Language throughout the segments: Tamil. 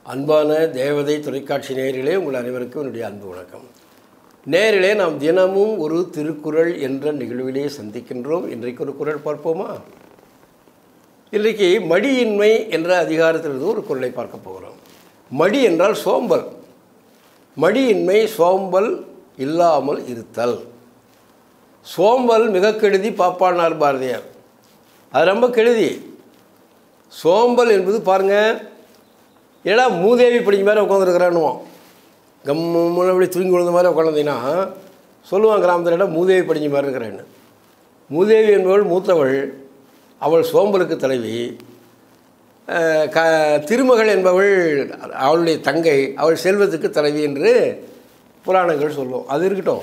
அன்பான தேவதை தொலைக்காட்சி நேயர்களே உங்கள் அனைவருக்கும் என்னுடைய அன்பு வணக்கம் நேயர்களே நாம் தினமும் ஒரு திருக்குறள் என்ற நிகழ்விலே சந்திக்கின்றோம் இன்றைக்கு ஒரு குறள் பார்ப்போமா இன்றைக்கு மடியின்மை என்ற அதிகாரத்திலிருந்து ஒரு குறளை பார்க்க போகிறோம் மடி என்றால் சோம்பல் மடியின்மை சோம்பல் இல்லாமல் இருத்தல் சோம்பல் மிக கெடுதி பாப்பானார் பாரதியார் அது ரொம்ப கெடுதி சோம்பல் என்பது பாருங்கள் ஏடா மூதேவி படிக்க மாதிரி உட்காந்துருக்கிறானுவோம் கம்முன்னு அப்படி தூங்கி விழுந்த மாதிரி உட்காந்துங்கன்னா சொல்லுவான் கிராமத்தில் இடம் மூதேவி படிஞ்ச மாதிரி இருக்கிறேன்னு மூதேவி என்பவள் மூத்தவள் அவள் சோம்பலுக்கு தலைவி அஹ், க திருமகள் என்பவள் அவளுடைய தங்கை அவள் செல்வத்துக்கு தலைவி என்று புராணங்கள் சொல்லும் அது இருக்கட்டும்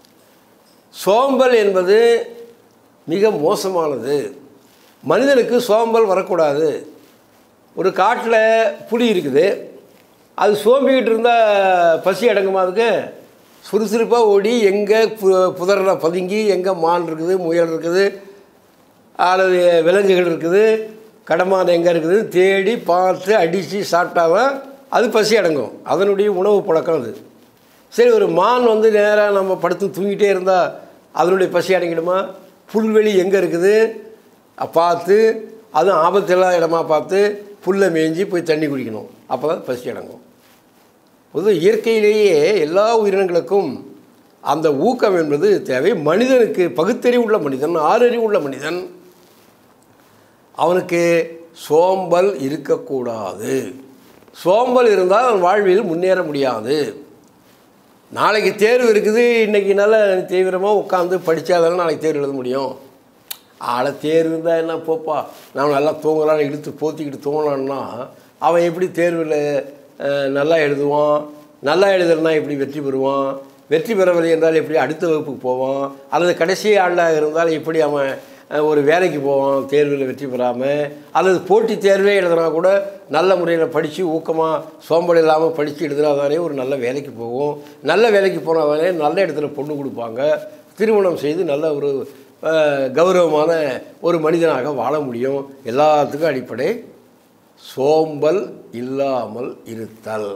சோம்பல் என்பது மிக மோசமானது மனிதனுக்கு சோம்பல் வரக்கூடாது ஒரு காட்டில் புலி இருக்குது அது சோம்பிக்கிட்டு இருந்தால் பசி அடங்குமா அதுக்கு சுறுசுறுப்பாக ஓடி எங்கே பு புதரில் பதுங்கி எங்கே மான் இருக்குது முயல் இருக்குது அல்லது விலங்குகள் இருக்குது கடமான் எங்கே இருக்குது தேடி பார்த்து அடித்து சாப்பிட்டாதான் அது பசி அடங்கும் அதனுடைய உணவு பழக்கம் அது சரி ஒரு மான் வந்து நேராக நம்ம படுத்து தூங்கிட்டே இருந்தால் அதனுடைய பசி அடங்கிடுமா புல்வெளி எங்கே இருக்குது அ- பார்த்து அதுவும் ஆபத்தில்லா இடமா பார்த்து புல்லை மேய்ஞ்சி போய் தண்ணி குடிக்கணும் அப்போ தான் பசி அடங்கும் பொது இயற்கையிலேயே எல்லா உயிரினங்களுக்கும் அந்த ஊக்கம் என்பது தேவை மனிதனுக்கு பகுத்தறிவுள்ள மனிதன் ஆறறிவுள்ள மனிதன் அவனுக்கு சோம்பல் இருக்கக்கூடாது சோம்பல் இருந்தால் அவன் வாழ்வில் முன்னேற முடியாது நாளைக்கு தேர்வு இருக்குது இன்றைக்கி நல்ல தீவிரமாக உட்காந்து படித்தாதானே நாளைக்கு தேர்வு எழுத முடியும் ஆளை தேர்வு இருந்தால் என்ன போப்பா நான் நல்லா தூங்கலான்னு இழுத்து போத்திக்கிட்டு தூங்கலான்னா அவன் எப்படி தேர்வில் அஹ், நல்லா எழுதுவான் நல்லா எழுதுறனா எப்படி வெற்றி பெறுவான் வெற்றி பெறவில்லை என்றால் எப்படி அடுத்த வகுப்புக்கு போவான் அல்லது கடைசி ஆளாக இருந்தால் எப்படி அவன் அஹ், ஒரு வேலைக்கு போவான் தேர்வில் வெற்றி பெறாமல் அல்லது போட்டி தேர்வே எழுதுனா கூட நல்ல முறையில் படித்து ஊக்கமாக சோம்பல் இல்லாமல் படித்து எழுதுனாதானே ஒரு நல்ல வேலைக்கு போகும் நல்ல வேலைக்கு போனாதானே நல்ல இடத்துல பொண்ணு கொடுப்பாங்க திருமணம் செய்து நல்ல ஒரு அஹ், கௌரவமான ஒரு மனிதனாக வாழ முடியும் எல்லாத்துக்கும் அடிப்படை சோம்பல் இல்லாமல் இருத்தல்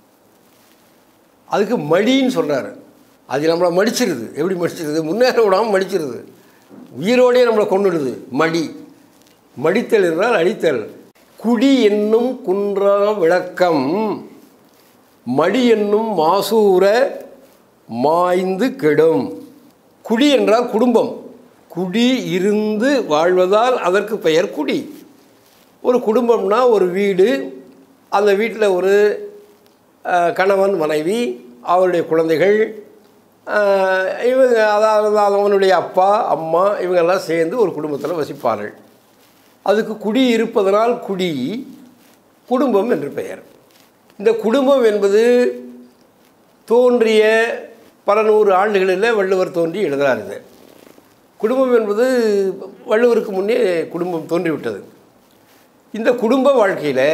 அதுக்கு மடின்னு சொல்கிறாரு அது நம்மளை மடிச்சிருது எப்படி மடிச்சிருது முன்னேற விடாமல் மடிச்சிருது உயிரோடே நம்மளை கொண்டுடுது மடி மடித்தல் என்றால் அடித்தல் குடி என்னும் குன்றா விளக்கம் மடி என்னும் மாசூர மாய்ந்து கெடும் குடி என்றால் குடும்பம் குடி இருந்து வாழ்வதால் அதற்கு பெயர் குடி ஒரு குடும்பம்னா ஒரு வீடு அந்த வீட்டில் ஒரு அஹ், கணவன் மனைவி அவருடைய குழந்தைகள் அஹ், இவங்க அதாவது அவனுடைய அப்பா அம்மா இவங்கெல்லாம் சேர்ந்து ஒரு குடும்பத்தில் வசிப்பார்கள் அதுக்கு குடி இருப்பதனால் குடி குடும்பம் என்று பெயர் இந்த குடும்பம் என்பது தோன்றிய பல நூறு ஆண்டுகளில் வள்ளுவர் தோன்றி எழுதுறார் இது குடும்பம் என்பது வள்ளுவருக்கு முன்னே குடும்பம் தோன்றிவிட்டது இந்த குடும்ப வாழ்க்கையில்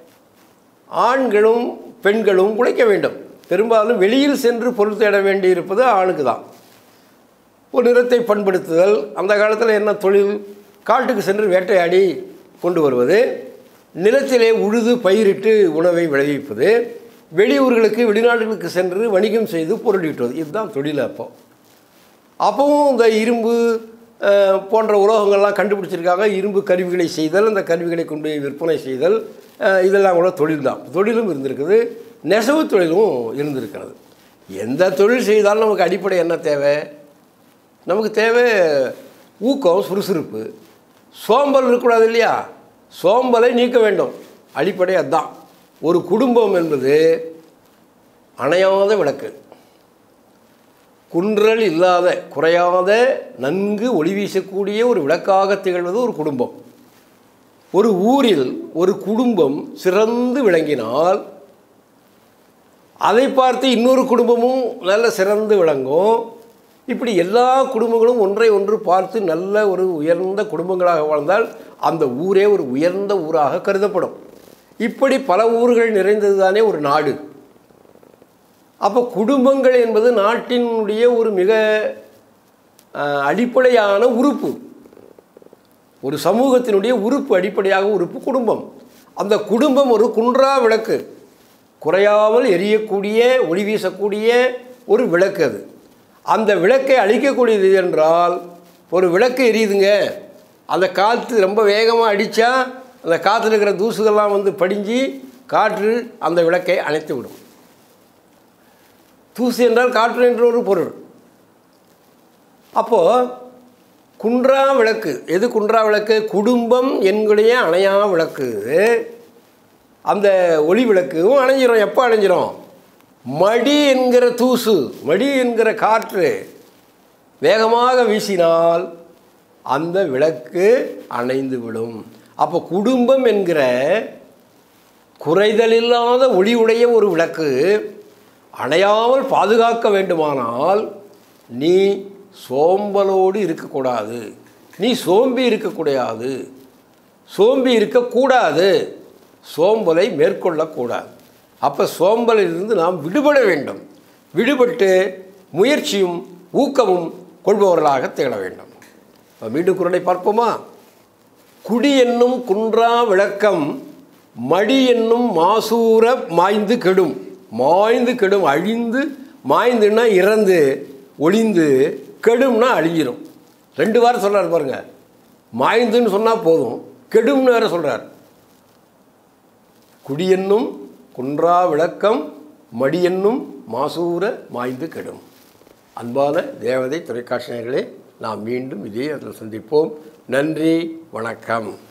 ஆண்களும் பெண்களும் உழைக்க வேண்டும் பெரும்பாலும் வெளியில் சென்று பொருள் தேட வேண்டியிருப்பது ஆணுக்கு தான் ஒரு நிறத்தை பண்படுத்துதல் அந்த காலத்தில் என்ன தொழில் காட்டுக்கு சென்று வேட்டையாடி கொண்டு வருவது நிலத்திலே உழுது பயிரிட்டு உணவை விளைவிப்பது வெளியூர்களுக்கு வெளிநாடுகளுக்கு சென்று வணிகம் செய்து பொருள் ஈட்டுவது இதுதான் தொழில் அப்போ அப்பவும் இந்த இரும்பு அஹ், போன்ற உலோகங்கள்லாம் கண்டுபிடிச்சிருக்காங்க இரும்பு கருவிகளை செய்தல் அந்த கருவிகளை கொண்டு போய் விற்பனை செய்தல் அஹ், இதெல்லாம் கூட தொழில் தான் தொழிலும் இருந்திருக்குது நெசவு தொழிலும் இருந்திருக்கிறது எந்த தொழில் செய்தாலும் நமக்கு அடிப்படை என்ன தேவை நமக்கு தேவை ஊக்கம் சுறுசுறுப்பு சோம்பல் இருக்கக்கூடாது இல்லையா சோம்பலை நீக்க வேண்டும் அடிப்படை அதுதான் ஒரு குடும்பம் என்பது அணையாத விளக்கு குன்றல் இல்லாத குறையாத நன்கு ஒளி வீசக்கூடிய ஒரு விளக்காக திகழ்வது ஒரு குடும்பம் ஒரு ஊரில் ஒரு குடும்பம் சிறந்து விளங்கினால் அதை பார்த்து இன்னொரு குடும்பமும் நல்ல சிறந்து விளங்கும் இப்படி எல்லா குடும்பங்களும் ஒன்றை ஒன்று பார்த்து நல்ல ஒரு உயர்ந்த குடும்பங்களாக வாழ்ந்தால் அந்த ஊரே ஒரு உயர்ந்த ஊராக கருதப்படும் இப்படி பல ஊர்கள் நிறைந்தது தானே ஒரு நாடு அப்போ குடும்பங்கள் என்பது நாட்டினுடைய ஒரு மிக அஹ், அடிப்படையான உறுப்பு ஒரு சமூகத்தினுடைய உறுப்பு அடிப்படையாக உறுப்பு குடும்பம் அந்த குடும்பம் ஒரு குன்றா விளக்கு குறையாமல் எரியக்கூடிய ஒளி வீசக்கூடிய ஒரு விளக்கு அது அந்த விளக்கை அழிக்கக்கூடியது என்றால் ஒரு விளக்கு எரியுதுங்க அந்த காற்று ரொம்ப வேகமாக அடித்தா அந்த காற்றுல இருக்கிற தூசுகள்லாம் வந்து படிஞ்சு காற்று அந்த விளக்கை அணைத்து விடும் தூசு என்றால் காற்று என்ற ஒரு பொருள் அப்போது குன்றா விளக்கு எது குன்றா விளக்கு குடும்பம் என்குடைய அணையா விளக்கு அந்த ஒளி விளக்கும் அணைஞ்சிரும் எப்போ அணைஞ்சிரும் மடி என்கிற தூசு மடி என்கிற காற்று வேகமாக வீசினால் அந்த விளக்கு அணைந்து விடும் அப்போ குடும்பம் என்கிற குறைதலில்லாத ஒளியுடைய ஒரு விளக்கு அணையாமல் பாதுகாக்க வேண்டுமானால் நீ சோம்பலோடு இருக்கக்கூடாது நீ சோம்பி இருக்கக்கூடாது சோம்பி இருக்கக்கூடாது சோம்பலை மேற்கொள்ளக்கூடாது அப்போ சோம்பலிலிருந்து நாம் விடுபட வேண்டும் விடுபட்டு முயற்சியும் ஊக்கமும் கொள்பவர்களாக திகழ வேண்டும் இப்ப மீண்டும் குரலை பார்ப்போமா குடி என்னும் குன்றா விளக்கம் மடி என்னும் மாசூர மாய்ந்து கெடும் மாய்ந்து கெடும் அழிந்து மாய்ந்துன்னா இறந்து ஒளிந்து கெடும்னா அழிஞ்சிரும் ரெண்டு வாரம் சொல்கிறார் பாருங்க மாய்ந்துன்னு சொன்னால் போதும் கெடும்னு வேற சொல்கிறார் குடியென்னும் குன்றா விளக்கம் மடியென்னும் மாசூர மாய்ந்து கெடும் அன்பான தேவதை தொலைக்காட்சி நேயர்களே நாம் மீண்டும் இதே அதில் சந்திப்போம் நன்றி வணக்கம்